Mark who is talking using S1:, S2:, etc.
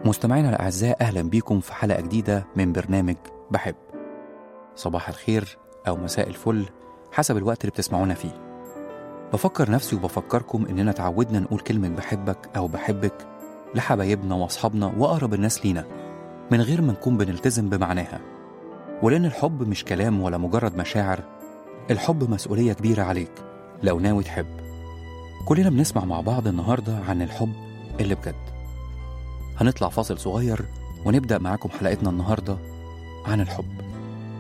S1: مستمعينا الأعزاء أهلا بيكم في حلقة جديدة من برنامج بحب صباح الخير أو مساء الفل حسب الوقت اللي بتسمعونا فيه بفكر نفسي وبفكركم إننا تعودنا نقول كلمة بحبك أو بحبك لحبايبنا وأصحابنا وأقرب الناس لينا من غير ما نكون بنلتزم بمعناها ولأن الحب مش كلام ولا مجرد مشاعر الحب مسؤولية كبيرة عليك لو ناوي تحب كلنا بنسمع مع بعض النهاردة عن الحب اللي بجد هنطلع فاصل صغير ونبدأ معاكم حلقتنا النهاردة عن الحب